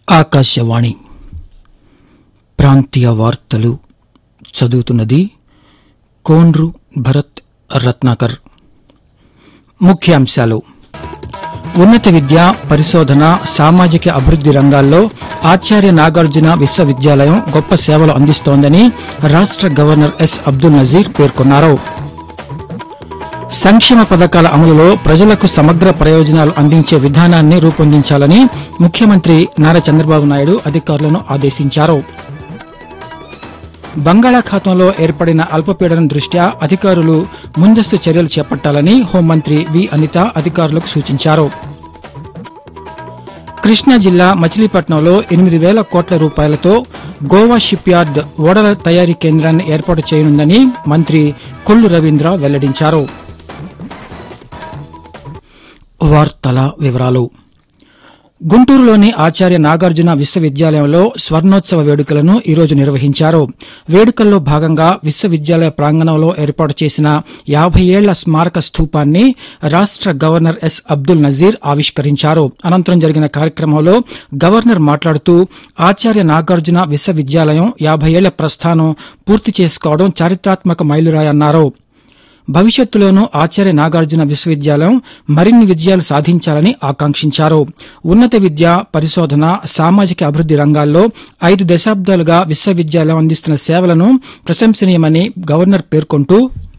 ఆకాశవాణి ప్రాంతీయ వార్తలు చదువుతున్నది కోన్రు భరత్ రత్నాకర్ ముఖ్యాంశాలు ఉన్నత విద్య పరిశోధన సామాజిక అభివృద్ది రంగాల్లో ఆచార్య నాగార్జున విశ్వవిద్యాలయం గొప్ప సేవలు అందిస్తోందని రాష్ట గవర్నర్ ఎస్ అబ్దుల్ నజీర్ పేర్కొన్నారు సంక్షేమ పథకాల అమలులో ప్రజలకు సమగ్ర ప్రయోజనాలు అందించే విధానాన్ని రూపొందించాలని ముఖ్యమంత్రి నారా చంద్రబాబు నాయుడు అధికారులను ఆదేశించారు బంగాళాఖాతంలో ఏర్పడిన అల్పపీడనం దృష్ట్యా అధికారులు ముందస్తు చర్యలు చేపట్టాలని హోంమంత్రి వి అనిత అధికారులకు సూచించారు కృష్ణా జిల్లా మచిలీపట్నంలో ఎనిమిది వేల కోట్ల రూపాయలతో గోవా షిప్ యార్డ్ ఓడల తయారీ కేంద్రాన్ని ఏర్పాటు చేయనుందని మంత్రి కొల్లు రవీంద్ర వెల్లడించారు వార్తల వివరాలు గుంటూరులోని ఆచార్య నాగార్జున విశ్వవిద్యాలయంలో స్వర్ణోత్సవ వేడుకలను ఈరోజు నిర్వహించారు వేడుకల్లో భాగంగా విశ్వవిద్యాలయ ప్రాంగణంలో ఏర్పాటు చేసిన యాభై ఏళ్ల స్మారక స్థూపాన్ని రాష్ట గవర్నర్ ఎస్ అబ్దుల్ నజీర్ ఆవిష్కరించారు అనంతరం జరిగిన కార్యక్రమంలో గవర్నర్ మాట్లాడుతూ ఆచార్య నాగార్జున విశ్వవిద్యాలయం యాభై ఏళ్ల ప్రస్థానం పూర్తి చేసుకోవడం చారిత్రాత్మక మైలురాయన్నారు భవిష్యత్తులోనూ ఆచార్య నాగార్జున విశ్వవిద్యాలయం మరిన్ని విజయాలు సాధించాలని ఆకాంక్షించారు ఉన్నత విద్య పరిశోధన సామాజిక అభివృద్ది రంగాల్లో ఐదు దశాబ్దాలుగా విశ్వవిద్యాలయం అందిస్తున్న సేవలను ప్రశంసనీయమని గవర్నర్ పేర్కొంటూ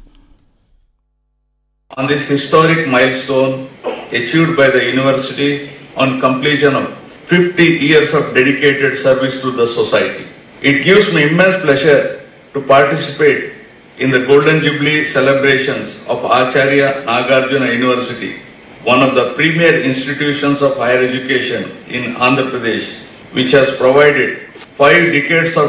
on this historic milestone achieved by the university on completion of 50 years of dedicated service to the society. It gives me immense pleasure to participate in the Golden Jubilee celebrations of Acharya Nagarjuna University, one of the premier institutions of higher education in Andhra Pradesh, which has provided five decades of